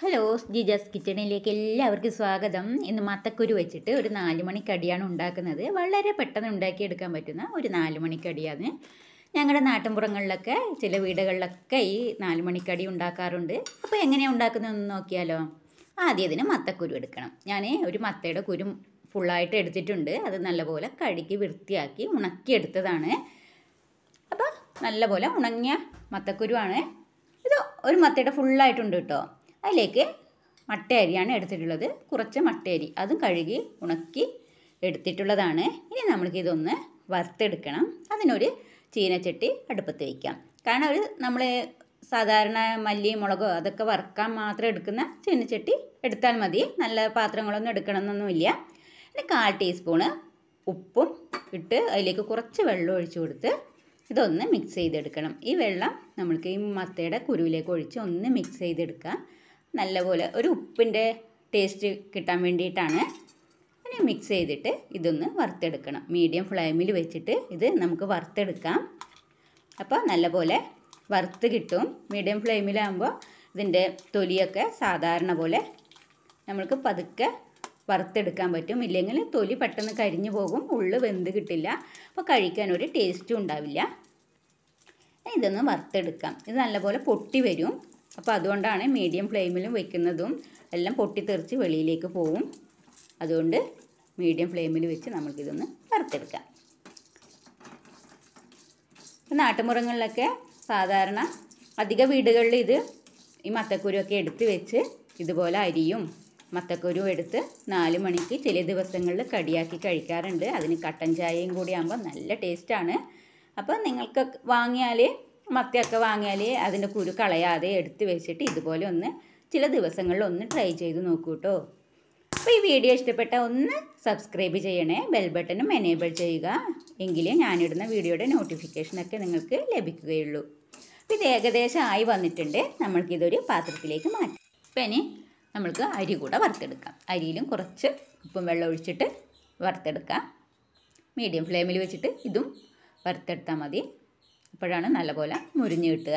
hello ജിജാസ് കിച്ചണിലേക്ക് എല്ലാവർക്കും സ്വാഗതം ഇന്ന് മത്തക്കുരു വെച്ചിട്ട് ഒരു നാല് മണിക്കടിയാണ് ഉണ്ടാക്കുന്നത് വളരെ പെട്ടെന്ന് ഉണ്ടാക്കിയെടുക്കാൻ പറ്റുന്ന ഒരു നാല് മണിക്കടിയാണ് ഞങ്ങളുടെ നാട്ടിൻപുറങ്ങളിലൊക്കെ ചില വീടുകളിലൊക്കെ ഈ നാല് മണിക്കടി ഉണ്ടാക്കാറുണ്ട് അപ്പോൾ എങ്ങനെയാണ് ഉണ്ടാക്കുന്നതെന്ന് നോക്കിയാലോ ആദ്യം ഇതിന് മത്തക്കുരു എടുക്കണം ഞാൻ ഒരു മത്തയുടെ കുരു ഫുള്ളായിട്ട് എടുത്തിട്ടുണ്ട് അത് നല്ലപോലെ കഴുകി വൃത്തിയാക്കി ഉണക്കിയെടുത്തതാണ് അപ്പോൾ നല്ലപോലെ ഉണങ്ങിയ മത്തക്കുരുവാണ് ഇത് ഒരു മത്തയുടെ ഫുള്ളായിട്ടുണ്ട് കേട്ടോ അതിലേക്ക് മട്ടയരിയാണ് എടുത്തിട്ടുള്ളത് കുറച്ച് മട്ടയരി അതും കഴുകി ഉണക്കി എടുത്തിട്ടുള്ളതാണ് ഇനി നമ്മൾക്ക് ഇതൊന്ന് വറുത്തെടുക്കണം അതിനൊരു ചീനച്ചട്ടി അടുപ്പത്ത് വയ്ക്കാം കാരണം ഒരു നമ്മൾ സാധാരണ മല്ലി മുളകോ അതൊക്കെ വറുക്കാൻ മാത്രം എടുക്കുന്ന ചീനച്ചട്ടി എടുത്താൽ മതി നല്ല പാത്രങ്ങളൊന്നും എടുക്കണമെന്നൊന്നുമില്ല പിന്നെ കാൽ ടീസ്പൂണ് ഉപ്പും ഇട്ട് അതിലേക്ക് കുറച്ച് വെള്ളം ഒഴിച്ചു കൊടുത്ത് ഇതൊന്ന് മിക്സ് ചെയ്തെടുക്കണം ഈ വെള്ളം നമ്മൾക്ക് ഈ മത്തയുടെ കുരുവിലേക്ക് ഒഴിച്ച് ഒന്ന് മിക്സ് ചെയ്തെടുക്കുക നല്ലപോലെ ഒരു ഉപ്പിൻ്റെ ടേസ്റ്റ് കിട്ടാൻ വേണ്ടിയിട്ടാണ് ഇനി മിക്സ് ചെയ്തിട്ട് ഇതൊന്ന് വറുത്തെടുക്കണം മീഡിയം ഫ്ലെയിമിൽ വെച്ചിട്ട് ഇത് നമുക്ക് വറുത്തെടുക്കാം അപ്പോൾ നല്ലപോലെ വറുത്ത് കിട്ടും മീഡിയം ഫ്ലെയിമിലാകുമ്പോൾ ഇതിൻ്റെ തൊലിയൊക്കെ സാധാരണ പോലെ നമ്മൾക്ക് പതുക്കെ വറുത്തെടുക്കാൻ പറ്റും ഇല്ലെങ്കിൽ തൊലി പെട്ടെന്ന് കരിഞ്ഞു പോകും ഉള്ളു വെന്ത് കിട്ടില്ല അപ്പോൾ കഴിക്കാൻ ഒരു ടേസ്റ്റും ഉണ്ടാവില്ല ഇതൊന്ന് വറുത്തെടുക്കാം ഇത് നല്ലപോലെ പൊട്ടി വരും അപ്പോൾ അതുകൊണ്ടാണ് മീഡിയം ഫ്ലെയിമിലും വെക്കുന്നതും എല്ലാം പൊട്ടിത്തെറിച്ച് വെളിയിലേക്ക് പോവും അതുകൊണ്ട് മീഡിയം ഫ്ലെയിമിൽ വെച്ച് നമുക്കിതൊന്ന് വറുത്തെടുക്കാം നാട്ടുമുറങ്ങളിലൊക്കെ സാധാരണ അധിക വീടുകളിൽ ഇത് ഈ മത്തക്കുരുവൊക്കെ എടുത്ത് വെച്ച് ഇതുപോലെ അരിയും മത്തക്കുരു എടുത്ത് നാല് മണിക്ക് ചില ദിവസങ്ങളിൽ കടിയാക്കി കഴിക്കാറുണ്ട് അതിന് കട്ടൻ ചായയും കൂടി ആകുമ്പോൾ നല്ല ടേസ്റ്റാണ് അപ്പോൾ നിങ്ങൾക്ക് വാങ്ങിയാൽ മത്തയൊക്കെ വാങ്ങിയാൽ അതിൻ്റെ കുരു കളയാതെ എടുത്ത് വെച്ചിട്ട് ഇതുപോലെ ഒന്ന് ചില ദിവസങ്ങളിൽ ഒന്ന് ട്രൈ ചെയ്ത് നോക്കൂ കേട്ടോ അപ്പോൾ ഈ വീഡിയോ ഇഷ്ടപ്പെട്ട ഒന്ന് സബ്സ്ക്രൈബ് ചെയ്യണേ ബെൽ ബട്ടണും എനേബിൾ ചെയ്യുക എങ്കിലേ ഞാനിടുന്ന വീഡിയോയുടെ നോട്ടിഫിക്കേഷനൊക്കെ നിങ്ങൾക്ക് ലഭിക്കുകയുള്ളൂ അപ്പോൾ ഇത് ഏകദേശം ആയി വന്നിട്ടുണ്ട് നമ്മൾക്കിതൊരു പാത്രത്തിലേക്ക് മാറ്റാം അപ്പോൾ ഇനി നമ്മൾക്ക് അരി കൂടെ വറുത്തെടുക്കാം അരിയിലും കുറച്ച് ഉപ്പും വെള്ളം ഒഴിച്ചിട്ട് വറുത്തെടുക്കാം മീഡിയം ഫ്ലെയിമിൽ വെച്ചിട്ട് ഇതും വറുത്തെടുത്താൽ മതി അപ്പോഴാണ് നല്ലപോലെ മുരിഞ്ഞ് കിട്ടുക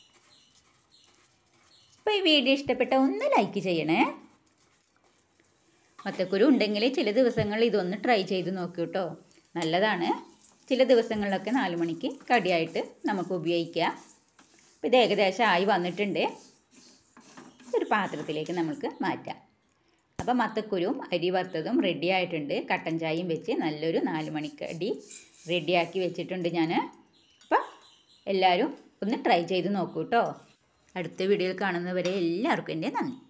അപ്പോൾ ഈ വീഡിയോ ഇഷ്ടപ്പെട്ട ഒന്ന് ലൈക്ക് ചെയ്യണേ മത്തക്കുരു ഉണ്ടെങ്കിൽ ചില ദിവസങ്ങളിൽ ഇതൊന്ന് ട്രൈ ചെയ്ത് നോക്കൂ കേട്ടോ നല്ലതാണ് ചില ദിവസങ്ങളിലൊക്കെ നാല് മണിക്ക് കടിയായിട്ട് നമുക്ക് ഉപയോഗിക്കാം അപ്പോൾ ഇത് ഏകദേശം ആയി വന്നിട്ടുണ്ട് ഒരു പാത്രത്തിലേക്ക് നമുക്ക് മാറ്റാം അപ്പോൾ മത്തക്കുരുവും അരി വറുത്തതും റെഡി ആയിട്ടുണ്ട് കട്ടൻ ചായയും വെച്ച് നല്ലൊരു നാല് മണിക്കടി റെഡിയാക്കി വെച്ചിട്ടുണ്ട് ഞാൻ അപ്പം എല്ലാവരും ഒന്ന് ട്രൈ ചെയ്ത് നോക്കൂ കേട്ടോ അടുത്ത വീഡിയോയിൽ കാണുന്നവരെ എല്ലാവർക്കും എൻ്റെ നന്ദി